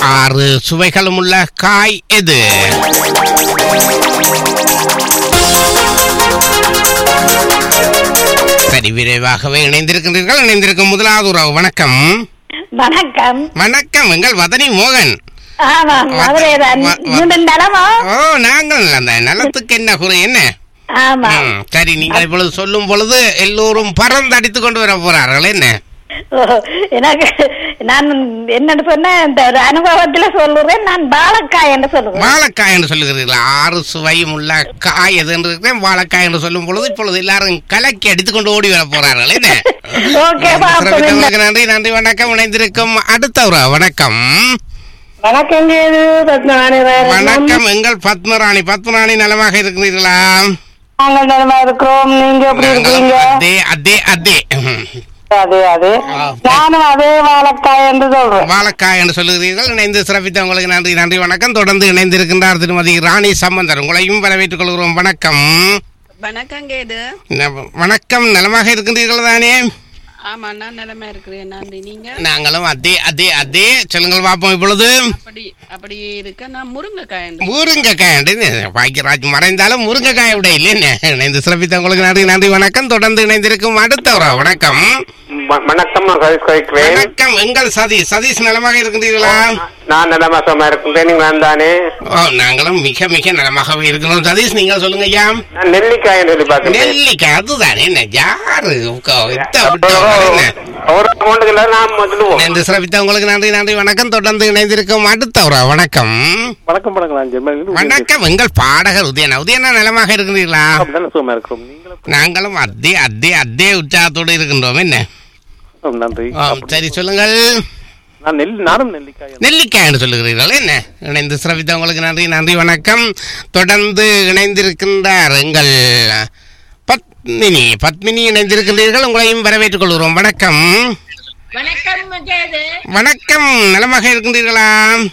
ஆறு சுவைகளும் உள்ள காய் எது சரி விரைவாகவே இணைந்திருக்கின்றீர்கள் இணைந்திருக்கும் முதலாவது உறவு வணக்கம் வணக்கம் வணக்கம் எங்கள் வதனி மோகன் ஆமாம் வ- மதுரைதான் வ- வ- நீங்கள் நலமா ஓ நாங்கள் அந்த நலத்துக்கு என்ன குறை என்ன ஆமா ம், சரி நீங்கள் இப்பொழுது சொல்லும் பொழுது எல்லோரும் பறந்து அடித்துக் கொண்டு வர போறார்கள் என்ன ஓ, எனக்கு நான் என்னன்னு சொன்ன இந்த ஒரு அனுபவத்துல சொல்லுறேன் நான் பாலக்காய் என்று சொல்லுவேன் வாழைக்காய் என்று சொல்லுகிறீர்களா ஆறு சுவையும் உள்ள காய் எது என்று இருக்கிறேன் வாழைக்காய் என்று சொல்லும் பொழுது இப்பொழுது எல்லாரும் கலக்கி அடித்துக் கொண்டு ஓடி வர போறார்கள் என்ன ஓகே பாப்போம் சிறப்பித்தவங்களுக்கு நன்றி நன்றி வணக்கம் இணைந்திருக்கும் அடுத்த ஒரு வணக்கம் வணக்கம் கேது பத்மநாபன் வணக்கம் எங்கள் பத்மராணி பத்மராணி நலமாக இருக்கிறீர்களா நாங்கள் நலமா இருக்கிறோம் நீங்க எப்படி இருக்கீங்க அதே அதே அதே ம். அதே அதே ஆ. நானும் அதே வாழைக்காய் என்று சொல்றேன் வாழைக்காய் என்று சொல்லுகிறீர்கள் இணைந்து சிறப்பித்த உங்களுக்கு நன்றி நன்றி வணக்கம் தொடர்ந்து இணைந்திருக்கின்றார் திருமதி ராணி சம்பந்தர் உங்களையும் வரவேற்றுக் கொள்கிறோம் வணக்கம் வணக்கம் கேது ந- வணக்கம் நலமாக இருக்கின்றீர்கள் தானே ஆமா நான் நிலைமை இருக்கிறேன் நன்றி நீங்க நாங்களும் அதே அதே அதே சொல்லுங்கள் பார்ப்போம் இப்பொழுது அப்படி அப்படி இருக்க நான் முருங்கைக்காய் என்று- முருங்கைக்காய் பாக்கியராஜ் மறைந்தாலும் முருங்கைக்காய் விட இல்லைன்னு இணைந்து சிறப்பித்த உங்களுக்கு நன்றி நன்றி வணக்கம் தொடர்ந்து இணைந்திருக்கும் அடுத்த ஒரு வணக்கம் வ- வணக்கம் நான் சதீஷ் கழிக்கிறேன் வணக்கம் எங்கள் சதீஷ் சதீஷ் நலமாக இருக்கின்றீர்களா நான் நலமாசமா இருக்கின்றேன் நீங்க நான் தானே ஓ நாங்களும் மிக மிக நலமாகவே இருக்கிறோம் சதீஷ் நீங்கள் சொல்லுங்க ஐயா நான் நெல்லிக்காய் சொல்லி பார்க்கிறேன் நெல்லிக்காய் அதுதானே என்ன யாரு உக்கா, இத்த விட்டா என்ன? ஒரு அமௌண்ட்டுக்கு இல்லை நான் சொல்லுவோம் நன்றி சிறப்பித்த உங்களுக்கு நன்றி நன்றி வணக்கம் தொடர்ந்து இணைந்திருக்கும் அடுத்த ஒரு வணக்கம் வணக்கம் வணக்கம் நான் ஜெர்மனிலிருந்து வணக்கம் எங்கள் பாடகர் உதயனா உதயனா நலமாக இருக்கிறீர்களா அப்படிதானே சுகமா இருக்கிறோம் நீங்களும் நாங்களும் அதே அதே அதே உற்சாகத்தோடு இருக்கின்றோம் என்ன ஓ, நன்றி ஆம், சரி சொல்லுங்கள் நான் நெல் நானும் நெல்லிக்காய் நெல்லிக்காய் என்று சொல்லுகிறீர்கள் என்ன இணைந்து சிறப்பித்த உங்களுக்கு நன்றி நன்றி வணக்கம் தொடர்ந்து இணைந்திருக்கின்றார் எங்கள் பத்மினி பத்மினி இணைந்திருக்கின்றீர்கள் உங்களையும் வரவேற்றுக் கொள்கிறோம் வணக்கம் வணக்கம் கேது வணக்கம் நலமாக இருக்கின்றீர்களா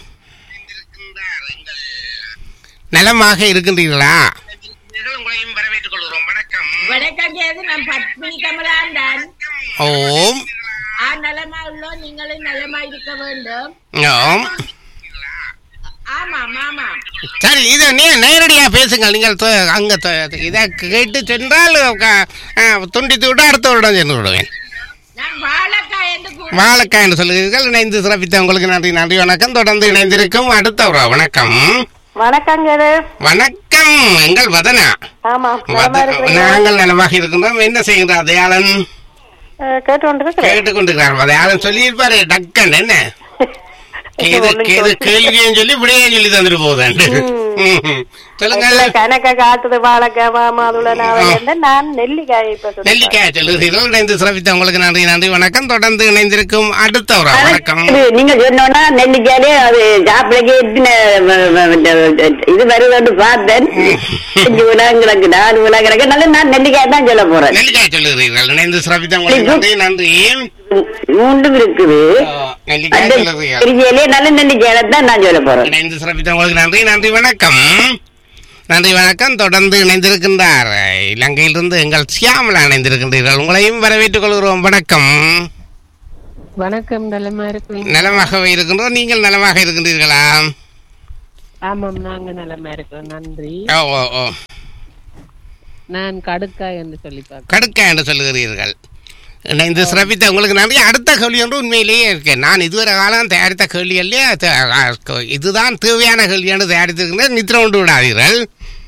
நலமாக இருக்கின்றீர்களா உங்களையும் வரவேற்றுக் கொள்கிறோம் வணக்கம் வணக்கம் கேது நான் பத்மினி கமலாண்டான் ஓம் ஆ நலமா உள்ளோம் நீங்களும் நலமா இருக்க வேண்டும் ஓம் ஆமாம் ஆமாம் சரி இதை நீ நேரடியாக பேசுங்கள் நீங்கள் தொ- அங்க தொ- இதை கேட்டு சென்றால் க- ஆ, துண்டித்து விட்டு அடுத்த வருடம் சென்று விடுவேன் நான் வாழைக்காய் என்று கூ- வாழைக்காய் என்று சொல்லுகிறீர்கள் இணைந்து சிறப்பித்த உங்களுக்கு நன்றி நன்றி வணக்கம் தொடர்ந்து இணைந்திருக்கும் அடுத்த ஒரு வணக்கம் வணக்கம் கேது வணக்கம் எங்கள் வதனா ஆமாம் வத- நாங்கள் நலமாக இருக்கின்றோம் என்ன செய்கின்றார் தயாளன் கேட்டு கொண்டிருக்கிறேன் கேட்டுக்கொண்டிருக்கிறார் தயாளன் சொல்லியிருப்பாரு டக்கன் என்ன கேது கேது கேள்வியும் சொல்லி விடையும் சொல்லி தந்துட்டு போகுதாண்டு ம். சொல்லுங்கள் கணக்க காட்டுது வாழைக்காய் மாதுளை நாவல் நான் நெல்லிக்காய் இப்ப சொல்றேன். நெல்லிக்காய் சொல்லுகிறீர்கள் இணைந்து சிறப்பித்த உங்களுக்கு நன்றி நன்றி வணக்கம் தொடர்ந்து இணைந்திருக்கும் அடுத்த ஒரு வணக்கம் இது நீங்க சொன்னோன்னா நெல்லிக்காலே அது சாப்பிடக்கு எத்தனை வ- வ- வ- இது வருதுன்னு பார்த்தேன் அஞ்சு விழாம் கிடக்கு நாலு விழா கிடக்கு நல்ல நான் நெல்லிக்காய் தான் சொல்ல போறேன் நெல்லிக்காய் சொல்லுகிறீர்கள் இணைந்து சிறப்பித்த உங்களுக்கு நன்றி நன்றி மூண்டும் இருக்குது நெல்லிக்காய் அந்த சொல்லுகிறீர்கள் பெரிய நல்ல நெல்லிக்காய் தான் நான் சொல்ல போறேன் இணைந்து சிறப்பித்த உங்களுக்கு நன்றி நன்றி வணக்கம் நன்றி வணக்கம் தொடர்ந்து இணைந்திருக்கின்றார் இலங்கையிலிருந்து எங்கள் சியாமலா இணைந்திருக்கின்றீர்கள் உங்களையும் வரவேற்றுக் கொள்கிறோம் வணக்கம் வணக்கம் நலமா இருக்கிறீங்க நலமாகவே இருக்கின்றோம் நீங்கள் நலமாக இருக்கின்றீர்களா ஆமாம் நாங்க நலமா இருக்கோம் நன்றி ஓ ஓ ஓ நான் கடுக்காய் என்று சொல்லி பார்க்கிறேன் கடுக்க என்று சொல்லுகிறீர்கள் இணைந்து சிறப்பித்த உங்களுக்கு நன்றி அடுத்த கேள்வி ஒன்று உண்மையிலேயே இருக்கு நான் இதுவரை காலம் தயாரித்த கேள்வியிலே த- ஆ, இதுதான் தேவையான கேள்வி என்று தயாரித்திருக்கிறேன் நித்திர கொண்டு விடாதீர்கள்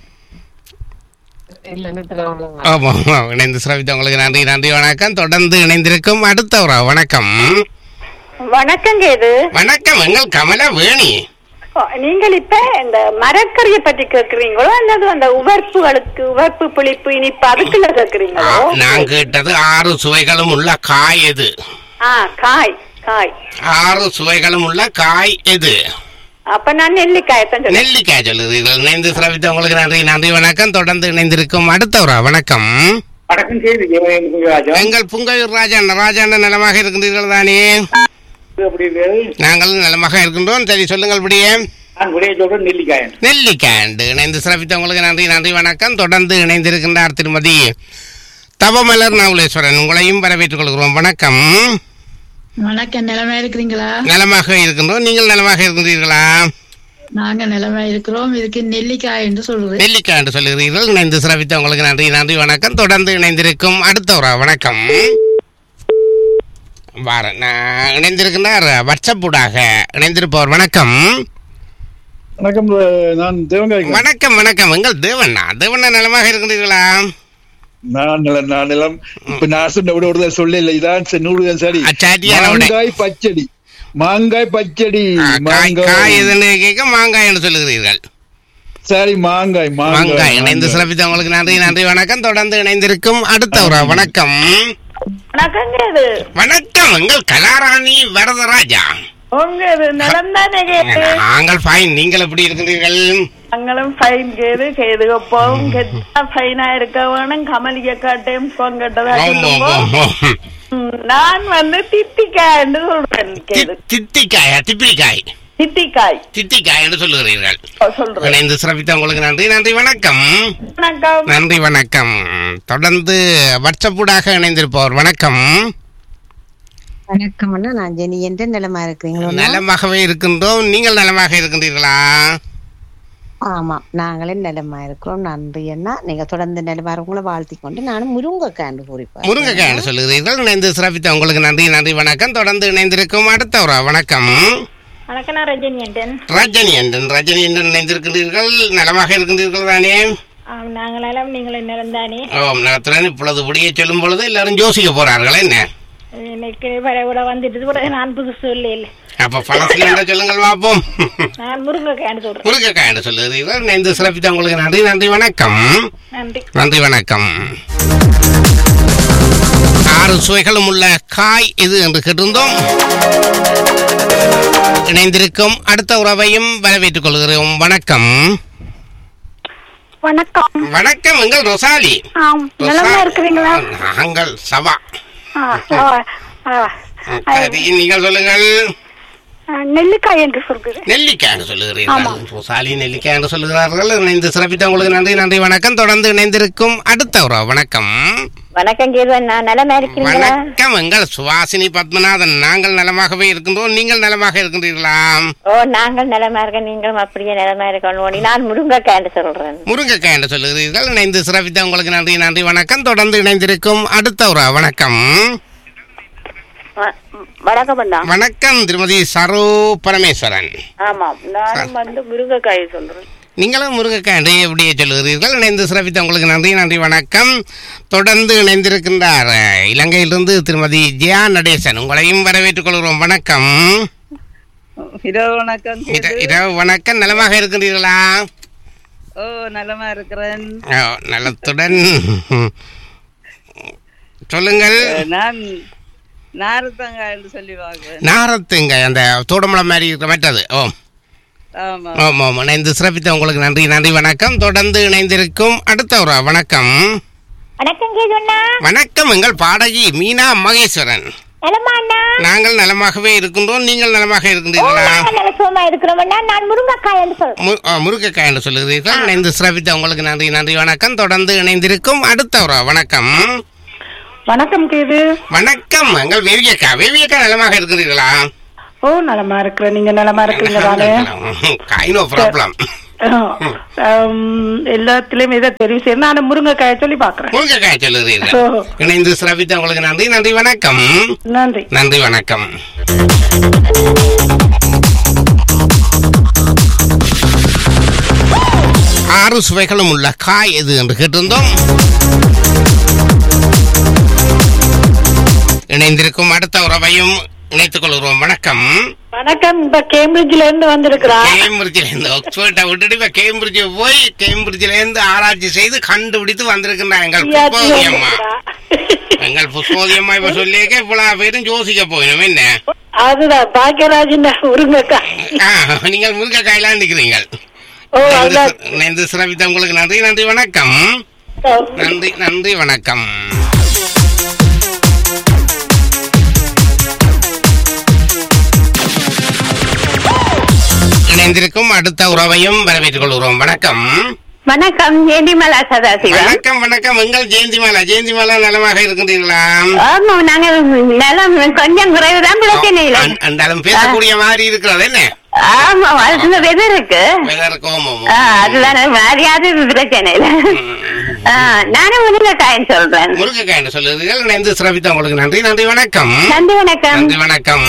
இல்ல நிறுத்தலாம். ஆமாம் ஆமாம். இணைந்து சிறப்பித்த உங்களுக்கு நன்றி நன்றி வணக்கம் தொடர்ந்து இணைந்திருக்கும் அடுத்த ஒரு வணக்கம் வணக்கம் கேது வணக்கம் எங்கள் கமல வேணி நீங்கள் இப்ப இந்த மரக்கறியை பத்தி கேக்குறீங்களோ அல்லது அந்த உவர்ப்புகளுக்கு உவர்ப்பு புளிப்பு இனிப்பு அதுக்குள்ள ஆ, கேக்குறீங்களோ நான் கேட்டது ஆறு சுவைகளும் உள்ள காய் எது ஆ காய் காய் ஆறு சுவைகளும் உள்ள காய் எது அப்ப நான் நெல்லிக்காயத்தான் சொல்றேன் நெல்லிக்காய் சொல்லுகிறீர்கள் இணைந்து சிறப்பித்த உங்களுக்கு நன்றி நன்றி வணக்கம் தொடர்ந்து இணைந்திருக்கும் அடுத்த ஒரு வணக்கம் வணக்கம் செய்தி ராஜா எங்கள் புங்கையூர் ராஜாண்ட ராஜாண்ட நலமாக இருக்கின்றீர்கள் தானே அப்படி இருக்கிறது நாங்களும் நலமாக இருக்கின்றோம் சரி சொல்லுங்கள் இப்படியே நான் விடைய சொல்றேன் நெல்லிக்காய் நெல்லிக்காண்டு இணைந்து சிறப்பித்த உங்களுக்கு நன்றி நன்றி வணக்கம் தொடர்ந்து இணைந்திருக்கின்றார் திருமதி தவமலர் நவுலேஸ்வரன் உங்களையும் வரவேற்றுக் கொள்கிறோம் வணக்கம் வணக்கம் நிலைமை இருக்கிறீங்களா நலமாக இருக்கின்றோம் நீங்கள் நலமாக இருக்கின்றீர்களா நாங்க நிலைமை இருக்கிறோம் இதுக்கு நெல்லிக்காய் என்று சொல்றேன் நெல்லிக்காய் என்று சொல்லுகிறீர்கள் இணைந்து சிறப்பித்த உங்களுக்கு நன்றி நன்றி வணக்கம் தொடர்ந்து இணைந்திருக்கும் அடுத்த ஒரு வணக்கம் வார நான் இணைந்திருக்கின்றார் வாட்ஸ்அப்புடாக இணைந்திருப்பவர் வணக்கம் வணக்கம் அஹ், நான் தேவங்காய் வணக்கம் வணக்கம் எங்கள் தேவண்ணா தேவண்ணா நலமாக இருக்கின்றீர்களா நான் நிலம் நான் நிலம் இப்ப நான் சொன்ன விட ஒரு சொல்ல இல்லை இதான் சரி, நூறு சரி அச்சாட்டியான விடை. மாங்காய் பச்சடி மாங்காய் பச்சடி ஆ, காய் காய் மாங்காய் எதுன்னு கேட்க மாங்காய் என்று சொல்லுகிறீர்கள் சரி மாங்காய் மாங்காய் இணைந்து மாங்காய் சிறப்பித்த உங்களுக்கு நன்றி நன்றி வணக்கம் தொடர்ந்து இணைந்திருக்கும் அடுத்த ஒரு வணக்கம் வணக்கங்க இது வணக்கம் எங்கள் கலாராணி வரதராஜா உங்க இது நிலம் தானே கேது நாங்கள் ஃபைன் நீங்கள் எப்படி இருக்கின்றீர்கள் நாங்களும் ஃபைன் கேது கேது எப்பவும் கெட்டா ஃபைனா இருக்க வேணும் கமலிய காட்டையும் போன் கட்டதா ஓம், ஓம், ஓம், ஓம். ம், நான் வந்து தித்திக்காய்ன்னு சொல்றேன் கேது தி- தித்திக்காயா திப்பிரிக்காய் தித்திக்காய் தித்திக்காய் என்று சொல்லுகிறீர்கள் சொல்றேன் இணைந்து சிறப்பித்த உங்களுக்கு நன்றி நன்றி வணக்கம் வணக்கம் நன்றி வணக்கம் தொடர்ந்து வாட்ஸ்அப்புடாக இணைந்திருப்பவர் வணக்கம் வணக்கம் அண்ணா நான் ஜெனி என்ற நிலமா இருக்கிறீங்களா நலமாகவே இருக்கின்றோம் நீங்கள் நலமாக இருக்கின்றீர்களா ஆமாம் நாங்களே நிலமா இருக்கிறோம் நன்றி அண்ணா நீங்க தொடர்ந்து நிலமா உங்களை வாழ்த்தி கொண்டு நானும் முருங்கைக்காண்டு குறிப்பேன் முருங்கைக்காய் என்று சொல்லுகிறீர்கள் இணைந்து சிறப்பித்த உங்களுக்கு நன்றி நன்றி வணக்கம் தொடர்ந்து இணைந்திருக்கும் அடுத்த ஒரு வணக்கம் வணக்கம் நான் ரஜினி அண்டன் ரஜினி என்றன் ரஜினி என்றன் இணைந்திருக்கின்றீர்கள் நலமாக இருக்கின்றீர்கள் தானே நாங்களெல்லாம் நீங்கள் நிலம் தானே ஓம் நலத்துடன் இப்பொழுது முடிய சொல்லும் பொழுது எல்லாரும் யோசிக்க போறார்கள் என்ன எனக்கு வர வந்துட்டு பிறகு நான் புதுசு இல்லை அப்ப பழசுல என்ன சொல்லுங்கள் பார்ப்போம் நான் முருங்கைக்காய்னு சொல்றேன் முருங்கைக்காய் என்று சொல்லுகிறீர்கள் இணைந்து சிறப்பித்த உங்களுக்கு நன்றி நன்றி வணக்கம் நன்றி நன்றி வணக்கம் ஆறு சுவைகளும் உள்ள காய் எது என்று கேட்டிருந்தோம் இணைந்திருக்கும் அடுத்த உறவையும் வரவேற்றுக் கொள்கிறோம் வணக்கம் வணக்கம் வணக்கம் எங்கள் ரொசாலி ஆம் நிலமா இருக்கிறீங்களா நாங்கள் சபா ஆ, ஆ, ஆ. சரி, நீங்கள் சொல்லுங்கள் ஆ, நெல்லிக்காய் என்று சொல்கிறேன் நெல்லிக்காய் என்று சொல்லுகிறீர்கள் ரொசாலி நெல்லிக்காய் என்று சொல்லுகிறார்கள் இணைந்து சிறப்பித்த உங்களுக்கு நன்றி நன்றி வணக்கம் தொடர்ந்து இணைந்திருக்கும் அடுத்த உறவு வணக்கம் வணக்கம் கேதுவன் நான் நிலமா இருக்கிறீங்களா வணக்கம் எங்கள் சுவாசினி பத்மநாதன் நாங்கள் நலமாகவே இருக்கின்றோம் நீங்கள் நலமாக இருக்கின்றீர்களா ஓ நாங்கள் நிலமா இருக்க நீங்களும் அப்படியே நிலமா இருக்கணும் நான் முருங்கைக்காய் சொல்றேன் முருங்கைக்காய் என்று சொல்லுகிறீர்கள் இணைந்து சிறப்பித்த உங்களுக்கு நன்றி நன்றி வணக்கம் தொடர்ந்து இணைந்திருக்கும் அடுத்த ஒரு வணக்கம் வணக்கம் அண்ணா வணக்கம் திருமதி சரோ பரமேஸ்வரன் ஆமாம் நானும் வந்து முருங்கைக்காய் சொல்றேன் நீங்களும் முருங்கைக்காய் என்று எப்படியே சொல்லுகிறீர்கள் இணைந்து சிறப்பித்த உங்களுக்கு நன்றி நன்றி வணக்கம் தொடர்ந்து இணைந்திருக்கின்றார் அஹ், இலங்கையிலிருந்து திருமதி ஜெயா நடேசன் உங்களையும் வரவேற்றுக் கொள்கிறோம் வணக்கம் இரவு வணக்கம் இர- இரவு வணக்கம் நலமாக இருக்கின்றீர்களா ஓ நலமா இருக்கிறேன் ஓ, நலத்துடன் சொல்லுங்கள் நான் நாரத்தங்காய் என்று சொல்லி வாங்குவேன் நாரத்துங்க அந்த தோடமலம் மாதிரி இருக்கிற மற்றது ஓ ஆமா ஆமாம் ஆமாம் இணைந்து சிறப்பித்த உங்களுக்கு நன்றி நன்றி வணக்கம் தொடர்ந்து இணைந்திருக்கும் அடுத்த ஒரு வணக்கம் வணக்கம் கேதுவண்ணா வணக்கம் எங்கள் பாடகி மீனா மகேஸ்வரன் நிலமா அண்ணா நாங்கள் நலமாகவே இருக்கின்றோம் நீங்கள் நலமாக இருக்கின்றீர்களா நல்ல சுகமா இருக்கிறோம்னா நான் முருங்கைக்காய் என்று சொல்றேன் மு- ஆ, முருங்கைக்காய் என்று சொல்லுகிறீர்கள் இணைந்து சிறப்பித்த உங்களுக்கு நன்றி நன்றி வணக்கம் தொடர்ந்து இணைந்திருக்கும் அடுத்த ஒரு வணக்கம் வணக்கம் கேது வணக்கம் எங்கள் வேவியக்கா வேவியக்கா நலமாக இருக்கிறீர்களா ஓ நலமா இருக்கிறேன் நீங்க நலமா இருக்கிறீங்க தானே காய் நோ ப்ராப்ளம் எல்லாத்திலயும் இதை தெரிவு செய்யணும் நான் முருங்கைக்காய சொல்லி பாக்குறேன் முருங்கைக்காய் சொல்லுகிறீர்கள் ஓ. இணைந்து சிறப்பித்த உங்களுக்கு நன்றி நன்றி வணக்கம் நன்றி நன்றி வணக்கம் ஆறு சுவைகளும் உள்ள காய் எது என்று கேட்டிருந்தோம் இணைந்திருக்கும் அடுத்த உறவையும் இணைத்துக் கொள்கிறோம் வணக்கம் வணக்கம் இப்ப கேம்பிரிட்ஜ்ல இருந்து வந்திருக்கிறா கேம்பிரிட்ஜில் இருந்து ஆக்ஸ்போர்ட்டை விட்டுட்டு இப்ப கேம்பிரிட்ஜ் போய் கேம்பிரிட்ஜில் இருந்து ஆராய்ச்சி செய்து கண்டுபிடித்து வந்திருக்கின்ற எங்கள் புஷ்பவதி அம்மா எங்கள் புஷ்பவதி அம்மா இப்ப சொல்லியிருக்க இவ்வளவு பேரும் யோசிக்க போயிடும் என்ன அதுதான் பாக்கியராஜன் முருங்கைக்காய் ஆ, நீங்கள் முருங்கைக்காயெல்லாம் நிக்கிறீங்கள் ஓ அதுதான் இணைந்து சிறப்பித்த உங்களுக்கு நன்றி நன்றி வணக்கம் நன்றி நன்றி வணக்கம் இணைந்திருக்கும் அடுத்த உறவையும் வரவேற்றுக் கொள்கிறோம் வணக்கம் வணக்கம் ஜெயந்திமலா சதாசிவம் வணக்கம் வணக்கம் எங்கள் ஜெயந்திமாலா ஜெயந்திமாலா நலமாக இருக்கின்றீர்களா ஆமா நாங்க நிலம் கொஞ்சம் குறைவுதான் பிரச்சனை இல்லை அந்- அந்தாலும் பேசக்கூடிய மாதிரி இருக்கிறது என்ன ஆமா அதுல வெதர் இருக்கு கோமம் ஆ, அதுதான் மாதிரியாவது பிரச்சனை இல்லை ஆ, நானும் முருங்கைக்காயன் சொல்றேன் முருங்கைக்காய் என்று சொல்லுகிறீர்கள் இணைந்து சிறப்பித்த உங்களுக்கு நன்றி நன்றி வணக்கம் நன்றி வணக்கம் நன்றி வணக்கம்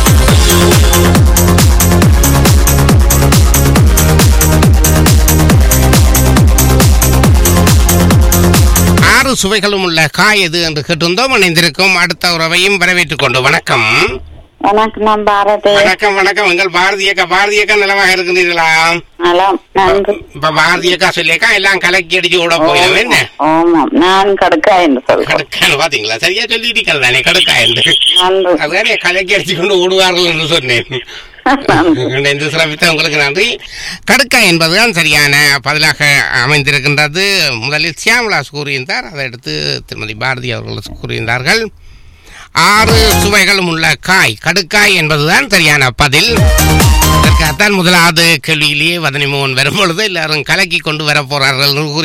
ஆறு சுவைகளும் உள்ள காய் எது என்று கேட்டிருந்தோம் இணைந்திருக்கும் அடுத்த உறவையும் வரவேற்றுக் கொண்டு வணக்கம் வணக்கம் நான் பாரதி வணக்கம் வணக்கம் எங்கள் பாரதியக்கா பாரதியக்கா நிலமாக இருக்கிறீர்களா நலம் நன்றி இப்ப பாரதியக்கா சொல்லியக்கா எல்லாம் கலக்கி அடிச்சு விட போயிடும் என்ன ஆமாம் நான் கடுக்கா என்று சொல்றேன் கடுக்கான்னு பாத்தீங்களா சரியா சொல்லிட்டீங்க தானே கடுக்கா என்று நன்றி அதுதானே கலக்கி அடிச்சு கொண்டு ஓடுவார்கள் என்று சொன்னேன் இணைந்து சிறப்பித்த உங்களுக்கு நன்றி கடுக்கா என்பதுதான் சரியான பதிலாக அமைந்திருக்கின்றது முதலில் சியாமலாஸ் கூறியிருந்தார் அதை அடுத்து திருமதி பாரதி அவர்கள் கூறியிருந்தார்கள் ஆறு சுவைகளும் உள்ள காய் கடுக்காய் என்பதுதான் சரியான பதில் அதற்காகத்தான் முதலாவது கேள்வியிலேயே வதனி மோகன் வரும்பொழுது எல்லாரும் கலக்கி கொண்டு வர போறார்கள் என்று கூறி